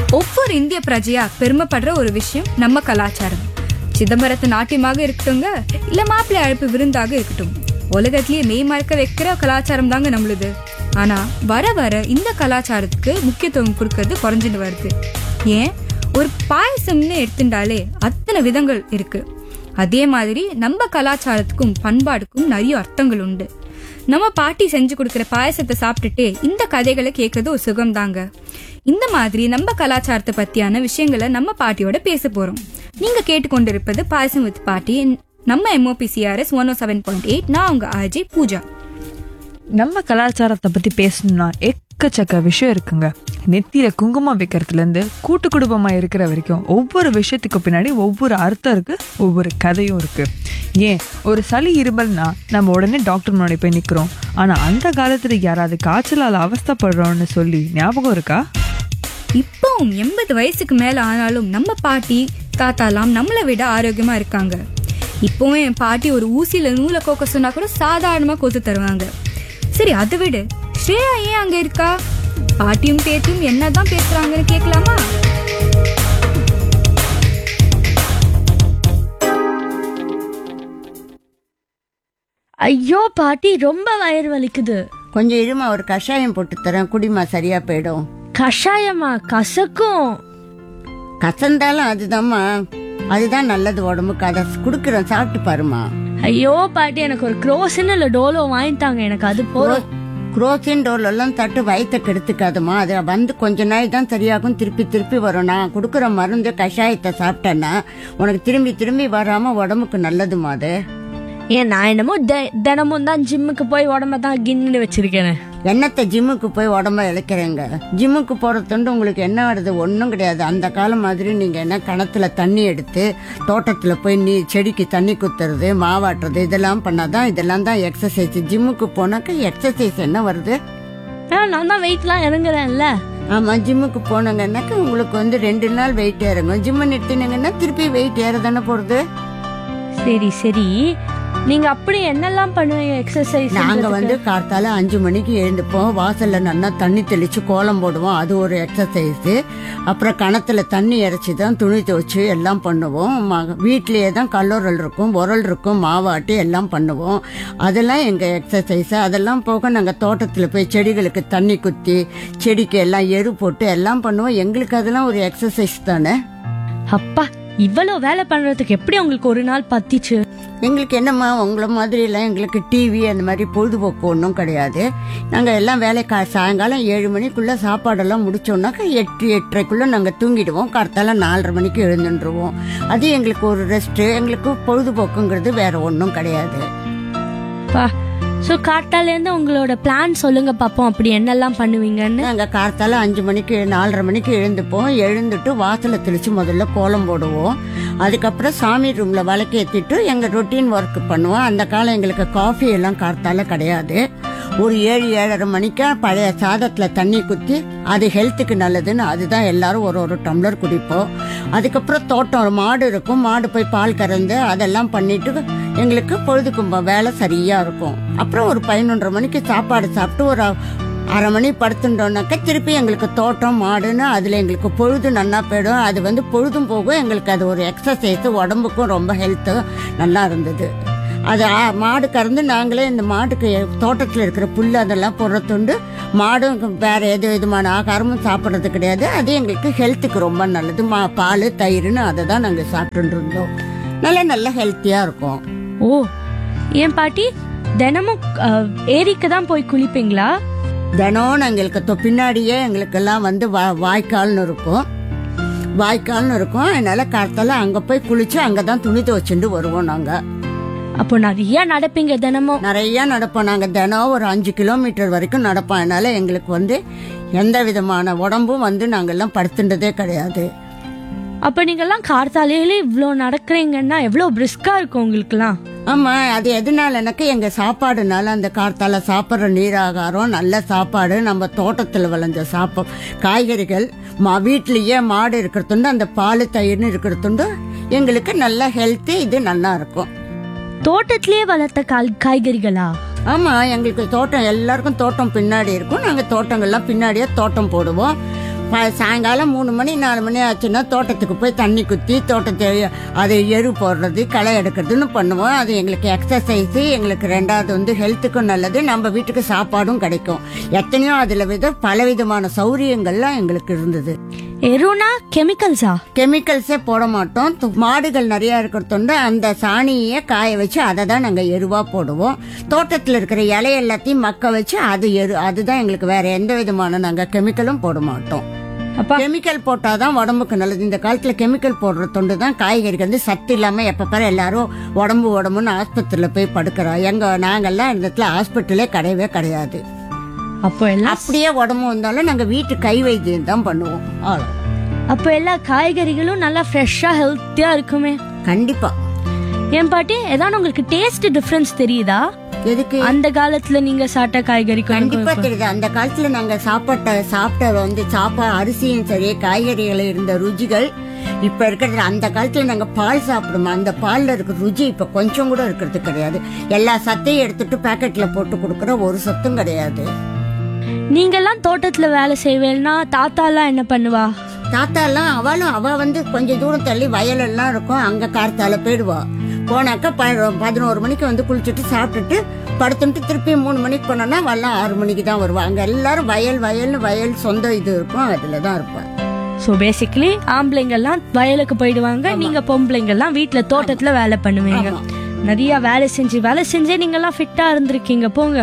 ஒவ்வொரு இந்திய பிரஜையா பெருமைப்படுற ஒரு விஷயம் நம்ம கலாச்சாரம் சிதம்பரத்து நாட்டியமாக இருக்கட்டுங்க இல்ல மாப்பிள்ளை அழைப்பு விருந்தாக இருக்கட்டும் உலகத்திலேயே மெய் மறக்க வைக்கிற கலாச்சாரம் தாங்க நம்மளுது ஆனா வர வர இந்த கலாச்சாரத்துக்கு முக்கியத்துவம் கொடுக்கறது குறைஞ்சிட்டு வருது ஏன் ஒரு பாயசம்னு எடுத்துட்டாலே அத்தனை விதங்கள் இருக்கு அதே மாதிரி நம்ம கலாச்சாரத்துக்கும் பண்பாடுக்கும் நிறைய அர்த்தங்கள் உண்டு நம்ம பாட்டி செஞ்சு கொடுக்குற பாயசத்தை சாப்பிட்டுட்டே இந்த கதைகளை கேட்கறது ஒரு சுகம் தாங்க இந்த மாதிரி நம்ம கலாச்சாரத்தை பத்தியான விஷயங்களை நம்ம பாட்டியோட பேச போறோம் நீங்க கேட்டுக்கொண்டிருப்பது பாயசம் வித் பாட்டி நம்ம MOPCRS one O seven point eight நான் உங்க ஆஜி பூஜா நம்ம கலாச்சாரத்தை பத்தி பேசணும்னா எக்கச்சக்க விஷயம் இருக்குங்க நெத்தியில குங்குமம் வைக்கிறதுல இருந்து கூட்டு குடும்பமா இருக்கிற வரைக்கும் ஒவ்வொரு விஷயத்துக்கு பின்னாடி ஒவ்வொரு அர்த்தம் இருக்கு ஒவ்வொரு கதையும் இருக்கு ஏன் ஒரு சளி இருமல்னா நம்ம உடனே டாக்டர் முன்னாடி போய் நிக்கிறோம் ஆனா அந்த காலத்துல யாராவது காய்ச்சலால அவஸ்தைப்படுறோம்னு சொல்லி ஞாபகம் இருக்கா இப்பவும் எண்பது வயசுக்கு மேல ஆனாலும் நம்ம பாட்டி தாத்தாலாம் நம்மளை விட ஆரோக்கியமா இருக்காங்க இப்பவும் என் பாட்டி ஒரு ஊசியில நூலை கோக்க சொன்னா கூட சாதாரணமா கோத்து தருவாங்க சரி அதை விடு ஸ்ரேயா ஏன் அங்க இருக்கா பாட்டியும் பேத்தியும் என்னதான் பேசுறாங்கன்னு கேட்கலாமா ஐயோ பாட்டி ரொம்ப வயிறு வலிக்குது கொஞ்சம் இருமா ஒரு கஷாயம் போட்டு தரேன் குடிமா சரியா போயிடும் கஷாயமா கசக்கும் கசந்தாலும் அதுதாம்மா அதுதான் நல்லது உடம்புக்கு அதை குடுக்குறேன் சாப்பிட்டு பாருமா ஐயோ பாட்டி எனக்கு ஒரு குரோசின் இல்ல டோலோ வாங்கிட்டாங்க எனக்கு அது போதும் குரோசின் டோல் எல்லாம் தட்டு வயிற்ற கெடுத்துக்காதம்மா அது வந்து கொஞ்ச நாள் தான் சரியாகும் திருப்பி திருப்பி வரும் நான் கொடுக்குற மருந்து கஷாயத்தை சாப்பிட்டேன்னா உனக்கு திரும்பி திரும்பி வராம உடம்புக்கு நல்லதுமா அது ஏன் நான் என்னமோ தெ- தினமும் தான் ஜிம்முக்கு போய் உடம்ப தான் கின்னு வச்சிருக்கேன் என்னத்தை ஜிம்முக்கு போய் உடம்ப இழைக்கிறேங்க ஜிம்முக்கு போகிறதுண்டு உங்களுக்கு என்ன வருது ஒன்றும் கிடையாது அந்த காலம் மாதிரி நீங்கள் என்ன கிணத்துல தண்ணி எடுத்து தோட்டத்தில் போய் நீ செடிக்கு தண்ணி குத்துறது மாவாட்டுறது இதெல்லாம் பண்ணாதான் இதெல்லாம் தான் எக்ஸசைஸ் ஜிம்முக்கு போனாக்க எக்ஸசைஸ் என்ன வருது ஆ, நான் தான் வெயிட்லாம் இறங்குறேன்ல ஆமாம் ஜிம்முக்கு போனாங்கன்னாக்க உங்களுக்கு வந்து ரெண்டு நாள் வெயிட் இறங்கும் ஜிம்மு நிறுத்தினீங்கன்னா திருப்பி வெயிட் ஏற தானே போகிறது சரி சரி நீங்க அப்படி என்னெல்லாம் பண்ணுவீங்க எக்ஸசைஸ் நாங்க வந்து கார்த்தால அஞ்சு மணிக்கு எழுந்துப்போம் வாசல்ல நல்லா தண்ணி தெளிச்சு கோலம் போடுவோம் அது ஒரு எக்ஸசைஸ் அப்புறம் கணத்துல தண்ணி இறைச்சி தான் துணி துவைச்சு எல்லாம் பண்ணுவோம் ம- வீட்லயே தான் கல்லூரல் இருக்கும் உரல் இருக்கும் மாவாட்டி எல்லாம் பண்ணுவோம் அதெல்லாம் எங்க எக்ஸசைஸ் அதெல்லாம் போக நாங்க தோட்டத்துல போய் செடிகளுக்கு தண்ணி குத்தி செடிக்கு எல்லாம் எரு போட்டு எல்லாம் பண்ணுவோம் எங்களுக்கு அதெல்லாம் ஒரு எக்ஸசைஸ் தானே அப்பா இவ்வளவு வேலை பண்றதுக்கு எப்படி உங்களுக்கு ஒரு நாள் பத்திச்சு எங்களுக்கு என்னம்மா உங்களை மாதிரி எல்லாம் எங்களுக்கு டிவி அந்த மாதிரி பொழுதுபோக்கு ஒன்றும் கிடையாது நாங்கள் எல்லாம் வேலை கா சாயங்காலம் ஏழு மணிக்குள்ளே சாப்பாடெல்லாம் முடிச்சோம்னாக்கா எட்டு எட்டரைக்குள்ளே நாங்கள் தூங்கிடுவோம் கார்த்தால நாலரை மணிக்கு எழுந்துருவோம் அது எங்களுக்கு ஒரு ரெஸ்ட்டு எங்களுக்கு பொழுதுபோக்குங்கிறது வேற ஒன்றும் கிடையாது பா சோ காட்டால இருந்து உங்களோட பிளான் சொல்லுங்க பாப்போம் அப்படி என்னெல்லாம் பண்ணுவீங்கன்னு நாங்கள் கார்த்தால அஞ்சு மணிக்கு நாலரை மணிக்கு எழுந்துப்போம் எழுந்துட்டு வாசலை தெளித்து முதல்ல கோலம் போடுவோம் அதுக்கப்புறம் சாமி ரூமில் விளக்கேற்றிட்டு எங்கள் ரொட்டீன் ஒர்க் பண்ணுவோம் அந்த காலம் எங்களுக்கு காஃபி எல்லாம் கார்த்தால கிடையாது ஒரு ஏழு ஏழரை மணிக்கா பழைய சாதத்தில் தண்ணி குத்தி அது ஹெல்த்துக்கு நல்லதுன்னு அதுதான் எல்லாரும் ஒரு ஒரு டம்ளர் குடிப்போம் அதுக்கப்புறம் தோட்டம் மாடு இருக்கும் மாடு போய் பால் கறந்து அதெல்லாம் பண்ணிட்டு எங்களுக்கு பொழுதுக்கும் வேலை சரியா இருக்கும் அப்புறம் ஒரு பதினொன்றரை மணிக்கு சாப்பாடு சாப்பிட்டு ஒரு அரை மணி படுத்துட்டோம்னாக்கா திருப்பி எங்களுக்கு தோட்டம் மாடுன்னு அதில் எங்களுக்கு பொழுது நன்னா போயிடும் அது வந்து பொழுதும் போகும் எங்களுக்கு அது ஒரு எக்ஸசைஸ் உடம்புக்கும் ரொம்ப ஹெல்த்து நல்லா இருந்தது அது ஆ- மாடு கறந்து நாங்களே இந்த மாட்டுக்கு தோட்டத்தில் இருக்கிற புல் அதெல்லாம் புறத்துண்டு மாடும் வேற எது விதமான ஆகாரமும் சாப்பிட்றது கிடையாது அது எங்களுக்கு ஹெல்த்துக்கு ரொம்ப நல்லது மா பால் தயிர்னு அதை தான் நாங்கள் சாப்பிட்டுட்டு இருந்தோம் நல்லா நல்ல ஹெல்த்தியாக இருக்கும் ஓ ஏன் பாட்டி தினமும் அஹ், ஏரிக்கு தான் போய் குளிப்பீங்களா தினம் எங்களுக்கு தொ- பின்னாடியே எங்களுக்கெல்லாம் வந்து வா வாய்க்கால்னு இருக்கும் வாய்க்கால்னு இருக்கும் அதனால காலத்தால அங்கே போய் குளிச்சு அங்கே தான் துணி துவைச்சுட்டு வருவோம் நாங்கள் அப்போ நிறைய நடப்பீங்க தினமும் நிறைய நடப்போம் நாங்கள் தினம் ஒரு அஞ்சு கிலோமீட்டர் வரைக்கும் நடப்போம் அதனால எங்களுக்கு வந்து எந்த விதமான உடம்பும் வந்து நாங்கெல்லாம் படுத்துட்டதே கிடையாது அப்ப நீங்கெல்லாம் கார்த்தாலையில இவ்ளோ நடக்கிறீங்கன்னா எவ்வளவு பிரிஸ்கா இருக்கும் உங்களுக்குலாம் ஆமா அது எதனால எனக்கு எங்க சாப்பாடுனால அந்த கார்த்தால சாப்பிட்ற நீராகாரம் நல்ல சாப்பாடு நம்ம தோட்டத்துல விளைஞ்ச சாப்பா காய்கறிகள் மா வீட்லயே மாடு இருக்கிறதுண்டு அந்த பால் தயிர்னு இருக்கிறதுண்டு எங்களுக்கு நல்ல ஹெல்த்து இது நல்லா இருக்கும் தோட்டத்திலேயே வளர்த்த காய் காய்கறிகளா ஆமா எங்களுக்கு தோட்டம் எல்லாருக்கும் தோட்டம் பின்னாடி இருக்கும் நாங்க தோட்டங்கள்லாம் பின்னாடியே தோட்டம் போடுவோம் ப- சாயங்காலம் மூணு மணி நாலு மணி ஆச்சுன்னா தோட்டத்துக்கு போய் தண்ணி குத்தி தோட்டத்தை அது எரு போடுறது களை எடுக்கிறதுன்னு பண்ணுவோம் அது எங்களுக்கு எக்ஸசைஸ் எங்களுக்கு ரெண்டாவது வந்து ஹெல்த்துக்கும் நல்லது நம்ம வீட்டுக்கு சாப்பாடும் கிடைக்கும் எத்தனையோ அதில் வித பலவிதமான சௌரியங்கள்லாம் எங்களுக்கு இருந்தது எருனா கெமிக்கல்ஸா கெமிக்கல்ஸே போட மாட்டோம் து- மாடுகள் நிறைய இருக்கிறதுண்டு அந்த சாணியை காய வச்சு அதை தான் நாங்கள் எருவா போடுவோம் தோட்டத்தில் இருக்கிற இலை எல்லாத்தையும் மக்க வச்சு அது எரு அதுதான் எங்களுக்கு வேற எந்த விதமான நாங்கள் கெமிக்கலும் போட மாட்டோம் அப்பா கெமிக்கல் போட்டாதான் உடம்புக்கு நல்லது இந்த காலத்துல கெமிக்கல் போடுற தொண்டு தான் காய்கறிக்கு வந்து சத்து இல்லாம எப்ப பாரு எல்லாரும் உடம்பு உடம்புன்னு ஆஸ்பத்திரியில போய் படுக்கிறோம் எங்க நாங்கெல்லாம் இந்த இடத்துல ஹாஸ்பிட்டலே கிடையவே கிடையாது அப்போ எல்லாம் அப்படியே உடம்பு வந்தாலும் நாங்க வீட்டு கை வைத்தியம் தான் பண்ணுவோம் அவ்வளோ. அப்போ எல்லா காய்கறிகளும் நல்லா ஃப்ரெஷ்ஷா ஹெல்த்தியா இருக்குமே கண்டிப்பா என் பாட்டி ஏதாவது உங்களுக்கு டேஸ்ட் டிஃபரன்ஸ் தெரியுதா எதுக்கு அந்த காலத்துல நீங்க சாப்பிட்ட காய்கறிக்கும் கண்டிப்பா தெரியுது அந்த காலத்துல நாங்க சாப்பாட்ட சாப்பிட்ட வந்து சாப்பா அரிசியும் சரி காய்கறிகள் இருந்த ருச்சிகள் இப்ப இருக்கிறது அந்த காலத்துல நாங்க பால் சாப்பிடுவோம் அந்த பால்ல இருக்கிற ருச்சி இப்ப கொஞ்சம் கூட இருக்கிறது கிடையாது எல்லா சத்தையும் எடுத்துட்டு பாக்கெட்ல போட்டு கொடுக்கற ஒரு சத்தும் கிடையாது நீங்கெல்லாம் தோட்டத்துல வேலை செய்வேன்னா தாத்தா எல்லாம் என்ன பண்ணுவா தாத்தா எல்லாம் அவளும் அவ வந்து கொஞ்சம் தூரம் தள்ளி வயல் எல்லாம் இருக்கும் அங்க கார்த்தால போயிடுவா போனாக்கா ப- பதினோரு மணிக்கு வந்து குளிச்சுட்டு சாப்பிட்டுட்டு படுத்துட்டு திருப்பி மூணு மணிக்கு போனோம்னா வரலாம் ஆறு மணிக்கு தான் வருவா அங்க எல்லாரும் வயல் வயல்னு வயல் சொந்த இது இருக்கும் அதுல தான் இருப்பா ஸோ பேசிக்கலி ஆம்பளைங்க எல்லாம் வயலுக்கு போயிடுவாங்க நீங்க பொம்பளைங்க எல்லாம் வீட்டுல தோட்டத்துல வேலை பண்ணுவீங்க ஆமா. நிறைய வேலை செஞ்சு வேலை செஞ்சே நீங்க எல்லாம் ஃபிட்டா இருந்திருக்கீங்க போங்க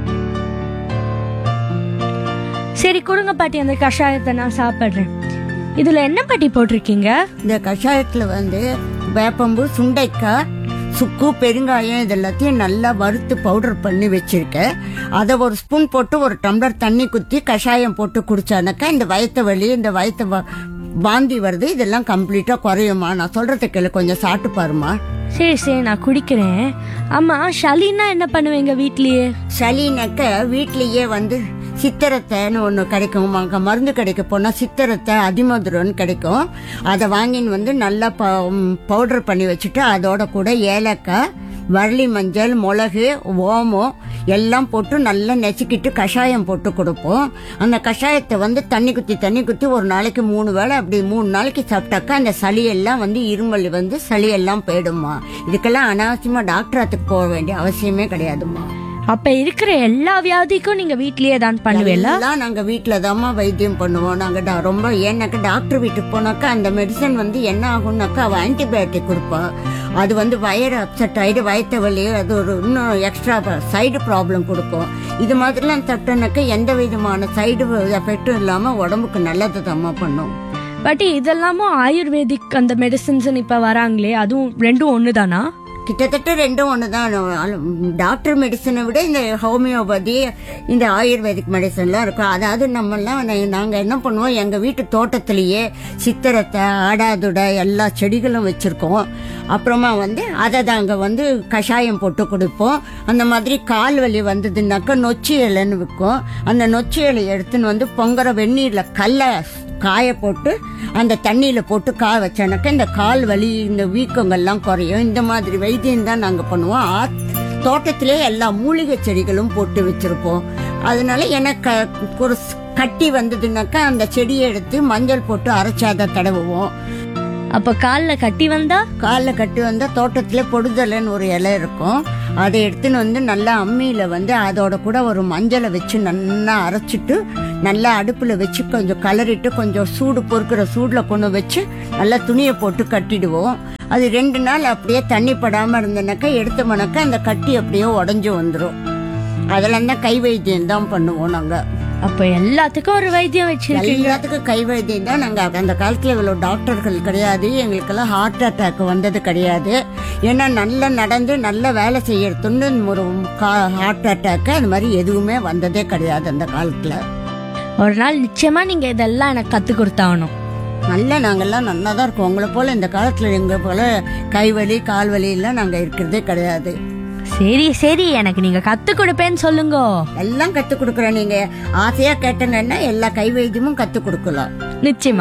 சரி கொடுங்க பாட்டி அந்த கஷாயத்தை நான் சாப்பிடுறேன் இதுல என்ன பாட்டி போட்டிருக்கீங்க இந்த கஷாயத்துல வந்து வேப்பம்பு சுண்டைக்காய் சுக்கு பெருங்காயம் இது எல்லாத்தையும் நல்லா வறுத்து பவுடர் பண்ணி வச்சிருக்கேன் அதை ஒரு ஸ்பூன் போட்டு ஒரு டம்ளர் தண்ணி குத்தி கஷாயம் போட்டு குடிச்சானாக்கா இந்த வயத்த வலி இந்த வயத்த வ- வாந்தி வருது இதெல்லாம் கம்ப்ளீட்டா குறையுமா நான் சொல்றதை கேளு கொஞ்சம் சாப்பிட்டு பாருமா சரி சரி நான் குடிக்கிறேன் ஆமா ஷலின்னா என்ன பண்ணுவீங்க வீட்லயே சளினாக்க வீட்லயே வந்து சித்திரத்தைன்னு ஒன்று கிடைக்கும் அங்கே மருந்து கடைக்கு போனால் சித்திரத்தை அதிமதுரம்னு கிடைக்கும் அதை வாங்கின்னு வந்து நல்லா ப பவுடர் பண்ணி வச்சுட்டு அதோட கூட ஏலக்காய் வரலி மஞ்சள் மிளகு ஓமம் எல்லாம் போட்டு நல்லா நெச்சுக்கிட்டு கஷாயம் போட்டு கொடுப்போம் அந்த கஷாயத்தை வந்து தண்ணி குத்தி தண்ணி குத்தி ஒரு நாளைக்கு மூணு வேளை அப்படி மூணு நாளைக்கு சாப்பிட்டாக்கா அந்த சளியெல்லாம் வந்து இருமல் வந்து சளியெல்லாம் போயிடுமா இதுக்கெல்லாம் அனாவசியமா டாக்டராத்துக்கு போக வேண்டிய அவசியமே கிடையாதுமா அப்ப இருக்கிற எல்லா வியாதிக்கும் நீங்க வீட்லயே தான் பண்ணுவீங்களா எல்லாம் நாங்க வீட்டுல தாம்மா வைத்தியம் பண்ணுவோம் நாங்க டா- ரொம்ப ஏன்னாக்கா டாக்டர் வீட்டுக்கு போனாக்கா அந்த மெடிசன் வந்து என்ன ஆகும்னாக்கா அவ ஆன்டிபயோட்டிக் கொடுப்பா அது வந்து வயிறு அப்செட் ஆயிடு வயிற்று வலி அது ஒரு இன்னும் எக்ஸ்ட்ரா சைடு ப்ராப்ளம் கொடுக்கும் இது மாதிரிலாம் தட்டுனாக்கா எந்த விதமான சைடு எஃபெக்டும் இல்லாம உடம்புக்கு நல்லது தாம்மா பண்ணும் பாட்டி இதெல்லாமும் ஆயுர்வேதிக் அந்த மெடிசின்ஸ் இப்ப வராங்களே அதுவும் ரெண்டும் ஒண்ணுதானா கிட்டத்தட்ட ரெண்டும் ஒண்ணுதான் டாக்டர் மெடிசனை விட இந்த ஹோமியோபதி இந்த ஆயுர்வேதிக் மெடிசன்லாம் இருக்கும் அதாவது நம்மெல்லாம் நா- நாங்க என்ன பண்ணுவோம் எங்க வீட்டு தோட்டத்திலேயே சித்திரத்தை ஆடாதுடை எல்லா செடிகளும் வச்சிருக்கோம் அப்புறமா வந்து அதை தாங்க வந்து கஷாயம் போட்டு கொடுப்போம் அந்த மாதிரி கால் வலி வந்ததுன்னாக்கா நொச்சி இலைன்னு விற்கும் அந்த நொச்சி இலையை எடுத்துன்னு வந்து பொங்குற வெந்நீர்ல கல்லை காய போட்டு அந்த தண்ணியில போட்டு காய வச்சோன்னாக்கா இந்த கால் வலி இந்த வீக்கங்கள்லாம் குறையும் இந்த மாதிரி வைத்தியம் தான் நாங்க பண்ணுவோம் ஆ- தோட்டத்திலே எல்லா மூலிகை செடிகளும் போட்டு வச்சிருப்போம் அதனால எனக்கு ஒரு ஸ்- கட்டி வந்ததுன்னாக்கா அந்த செடியை எடுத்து மஞ்சள் போட்டு அரைச்சாத தடவுவோம் அப்ப கால்ல கட்டி வந்தா காலில் கட்டி வந்தால் தோட்டத்தில் பொடுதலைன்னு ஒரு இலை இருக்கும் அதை எடுத்துன்னு வந்து நல்லா அம்மியில் வந்து அதோட கூட ஒரு மஞ்சளை வச்சு நல்லா அரைச்சிட்டு நல்லா அடுப்பில் வச்சு கொஞ்சம் கலரிட்டு கொஞ்சம் சூடு பொறுக்கிற சூடில் கொண்டு வச்சு நல்லா துணியை போட்டு கட்டிடுவோம் அது ரெண்டு நாள் அப்படியே தண்ணி படாமல் இருந்தனாக்கா எடுத்தோம்னாக்கா அந்த கட்டி அப்படியே உடஞ்சி வந்துடும் அதெல்லாம் தான் கை வைத்தியம் தான் பண்ணுவோம் நாங்கள் அப்ப எல்லாத்துக்கும் ஒரு வைத்தியம் வச்சிருக்கீங்க எல்லாத்துக்கும் கை வைத்தியம் தான் நாங்க அந்த காலத்துல இவ்வளவு டாக்டர்கள் கிடையாது எங்களுக்கெல்லாம் ஹார்ட் அட்டாக் வந்தது கிடையாது ஏன்னா நல்லா நடந்து நல்ல வேலை செய்யறதுன்னு ஒரு ஹார்ட் அட்டாக் அந்த மாதிரி எதுவுமே வந்ததே கிடையாது அந்த காலத்துல ஒரு நாள் நிச்சயமா நீங்க இதெல்லாம் எனக்கு கத்து கொடுத்தாகணும் நல்லா நாங்கெல்லாம் நல்லா தான் இருக்கோம் உங்களை போல இந்த காலத்துல எங்க போல கைவலி கால்வலி எல்லாம் நாங்க இருக்கிறதே கிடையாது சரி சரி எனக்கு நீங்க கத்து கொடுப்பேன்னு சொல்லுங்க எல்லாம் கத்து கொடுக்குறோம் நீங்க ஆசையா கேட்டங்கன்னா எல்லா கை வைத்தியமும் கத்து கொடுக்கலாம் நிச்சயமா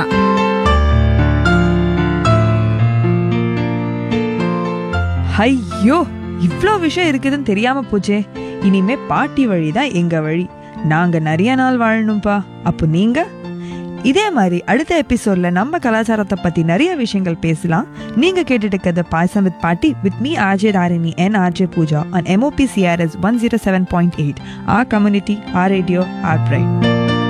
ஐயோ இவ்ளோ விஷயம் இருக்குதுன்னு தெரியாம போச்சே இனிமே பாட்டி வழி தான் எங்க வழி நாங்க நிறைய நாள் வாழணும்பா அப்போ நீங்க இதே மாதிரி அடுத்த எபிசோட்ல நம்ம கலாச்சாரத்தை பத்தி நிறைய விஷயங்கள் பேசலாம் நீங்க கேட்டுட்டு இருக்கிறது Payasam with Paatti with me RJ Tharini and RJ Pooja on MOP CRS one zero seven point eight our community our radio our bright